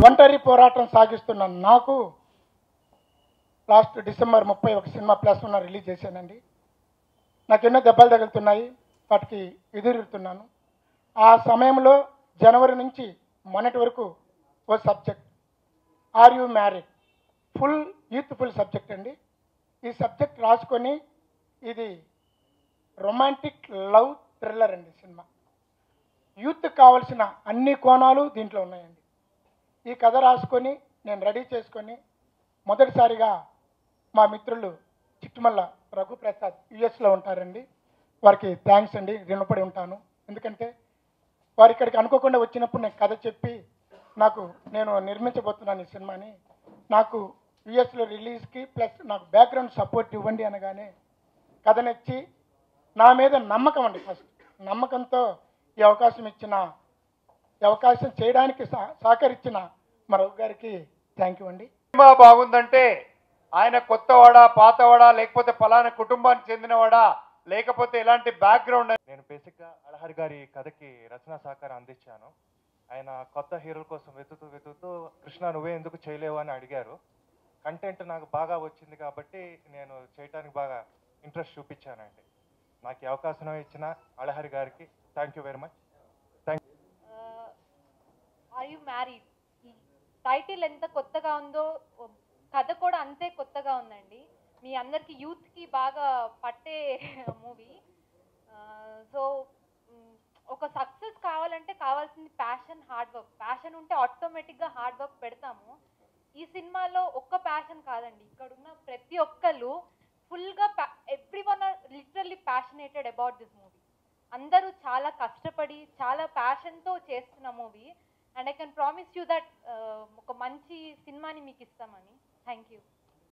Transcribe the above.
ఒంటరి పోరాటం సాగిస్తున్న నాకు లాస్ట్ డిసెంబర్ ముప్పై ఒక సినిమా ప్లస్ ఉన్న రిలీజ్ చేశానండి నాకు ఎన్నో దెబ్బలు తగులుతున్నాయి వాటికి ఎదురుతున్నాను ఆ సమయంలో జనవరి నుంచి మొన్నటి వరకు ఓ subject are you married full youthful subject అండి ఈ సబ్జెక్ట్ రాసుకొని ఇది రొమాంటిక్ లవ్ థ్రిల్లర్ అండి సినిమా యూత్ కావాల్సిన అన్ని కోణాలు దీంట్లో ఉన్నాయండి ఈ కథ రాసుకొని నేను రెడీ చేసుకొని మొదటిసారిగా మా మిత్రులు చిట్టుమల్ల రఘుప్రసాద్ యుఎస్లో ఉంటారండి వారికి థ్యాంక్స్ అండి రుణపడి ఉంటాను ఎందుకంటే వారు ఇక్కడికి అనుకోకుండా వచ్చినప్పుడు నేను కథ చెప్పి నాకు నేను నిర్మించబోతున్నాను ఈ సినిమాని నాకు యుఎస్లో రిలీజ్కి ప్లస్ నాకు బ్యాక్గ్రౌండ్ సపోర్ట్ ఇవ్వండి అనగానే కథ నచ్చి నా మీద నమ్మకం అండి ఫస్ట్ నమ్మకంతో ఈ అవకాశం ఇచ్చిన ఈ అవకాశం చేయడానికి సహ- సహకరించిన మా రఘు గారికి థ్యాంక్ యూ అండి సినిమా బాగుందంటే ఆయన కొత్తవాడా పాతవాడా లేకపోతే పలానా కుటుంబానికి చెందినవాడా లేకపోతే ఎలాంటి బ్యాక్గ్రౌండ్ నేను బేసిక్గా అలహరి గారి కథకి రచనా సహకారం అందించాను ఆయన కొత్త హీరోల కోసం వెతుకుతూ వెతుకుతూ కృష్ణ నువ్వే ఎందుకు చేయలేవు అని అడిగారు కంటెంట్ నాకు బాగా వచ్చింది కాబట్టి నేను చేయటానికి బాగా ఇంట్రెస్ట్ చూపించానండి నాకు ఈ అవకాశం ఇచ్చిన అలహరి గారికి thank you very much are you married ఈ టైటిల్ ఎంత కొత్తగా ఉందో కథ కూడా అంతే కొత్తగా ఉందండి మీ అందరికి యూత్కి బాగా పట్టే మూవీ సో ఒక సక్సెస్ కావాలంటే కావాల్సింది ప్యాషన్ హార్డ్ వర్క్ ప్యాషన్ ఉంటే ఆటోమేటిక్గా హార్డ్ వర్క్ పెడతాము ఈ సినిమాలో ఒక్క ప్యాషన్ కాదండి ఇక్కడ ఉన్న ప్రతి ఒక్కళ్ళు ఫుల్గా everyone are literally passionated about this movie అందరూ చాలా కష్టపడి చాలా ప్యాషన్తో చేస్తున్న movie and I can promise you that ఒక మంచి సినిమాని మీకు ఇస్తామని థ్యాంక్ యూ